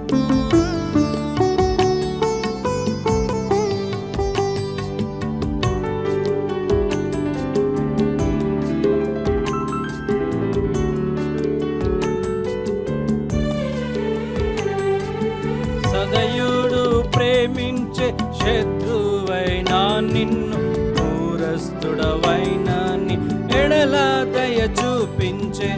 సదయుడు ప్రేమించే శత్రువైనా నిన్ను దూరస్తుడవైనా ని ఎడల దయ చూపించే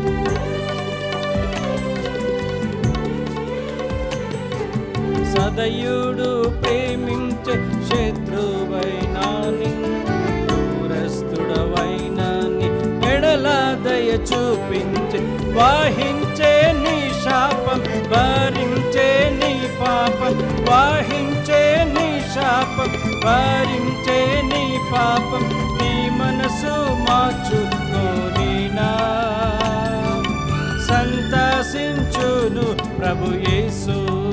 సదయుడు ప్రేమించే శత్రువైనా నిన్ను దూరస్తుడవైనా ని ఎడల దయ చూపించే వాహించే నీ శాపం భరించే నీ పాపం వాహించే నీ శాపం భరించే నీ పాపం నీ మనసు మార్చుకోనినా సంతసించును ప్రభు యేసు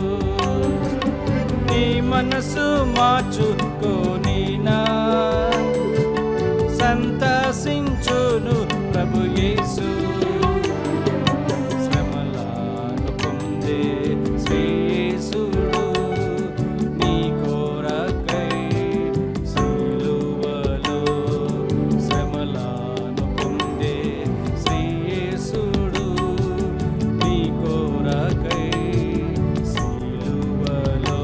నీ మనసు మార్చుకోనినా సంతసించును ప్రభు యేసు శ్రమలను పొందే శ్రీయేసుడు నీ కోరకై సిలువలో శ్రమలను పొందే శ్రీయేసుడు నీ కోరకై సిలువలో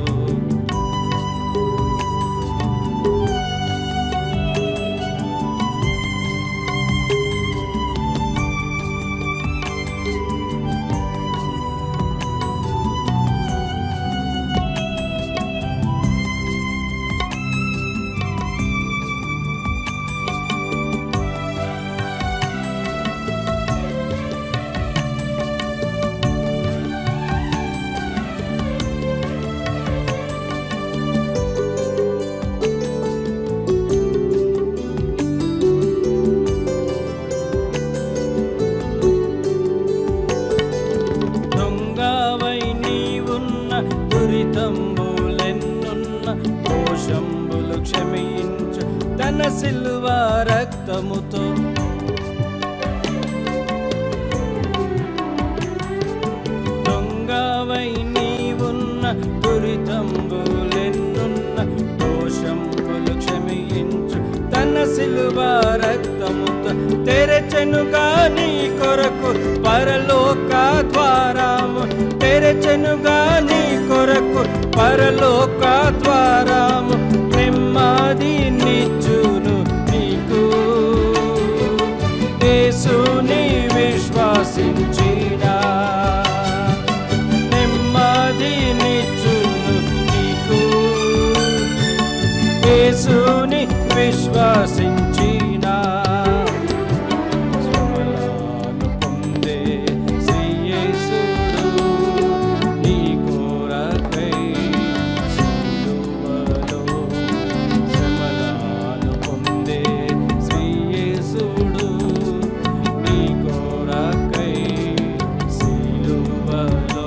దొంగవై నీవున్న దురితంబులెన్నున్న దోషంబులు క్షమించు తన సిల్వ రక్తముతో దొంగవై నీవున్న దురితంబులెన్నున్న దోషంబులు క్షమించు తన సిలువ రక్తముతో తెరచెనుగా నీ కొరకు పరలోక ద్వారము తెరచెనుగా నీ కొరకు పరలోక ద్వారము నెమ్మది నిచ్చును నీకు యేసుని విశ్వాసించినా నెమ్మది నిచ్చును నీకు యేసుని విశ్వాసించినా శ్రమలను పొందే శ్రీయేసుడు నీ కోరకై సిలువలో శ్రమలను పొందే శ్రీయేసుడు నీ కోరకై సిలువలో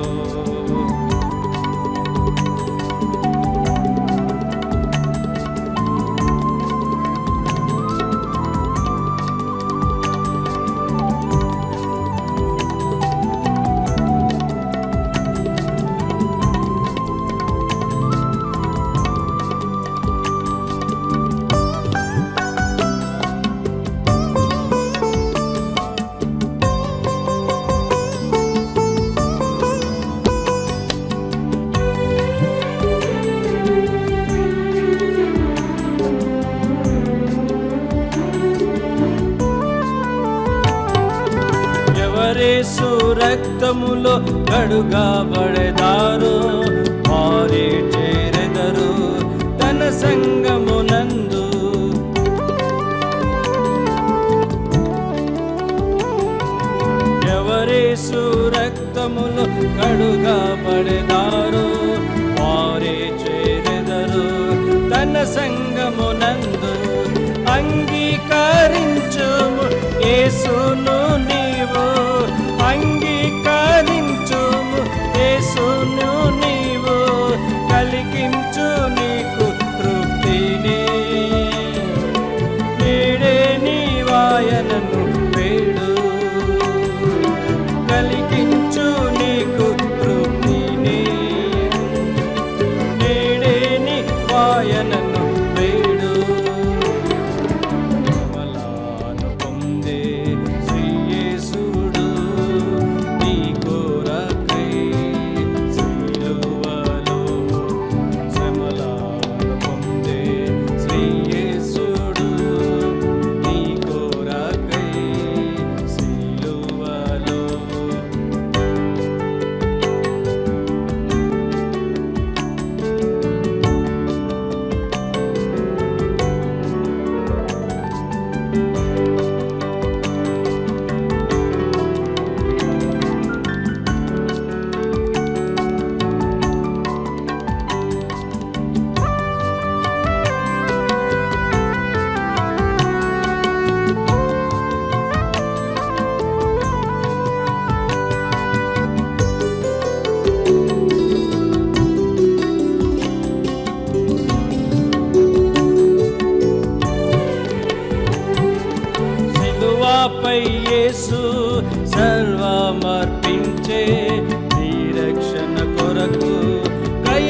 ఎవరేసు రక్తములో కడుగాబడెదారు వారే చేరెదరు తన సంగమునందు ఎవరేసు రక్తములో కడుగాబడెదారు వారే చేరెదరు తన సంగమునందు అంగీకరించుము యేసును నీవు అంగీకరించుము యేసును నీవు కలిగించు నీకు తృప్తిని నేడే నీవాయనను వేడు కలిగించు నీకు తృప్తిని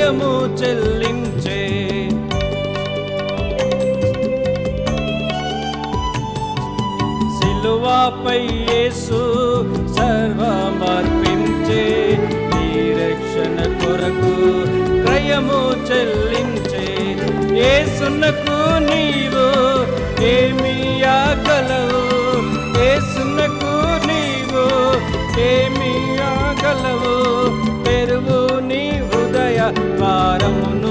క్రయము చెల్లించే సిలువాపై యేసు సర్వమర్పించే నీ రక్షణ కొరకు క్రయము చెల్లించే ఏసునకు నీవు ఏమియాగలవు ఏసునకు నీవు ఏమియాగలవు తెరువు నీ హృదయ ద్వారమును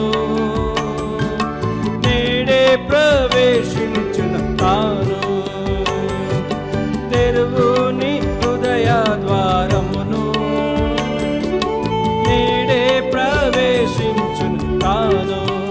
నేడే ప్రవేశించును తాను తెరువు నీ హృదయ ద్వారమును నేడే ప్రవేశించును తాను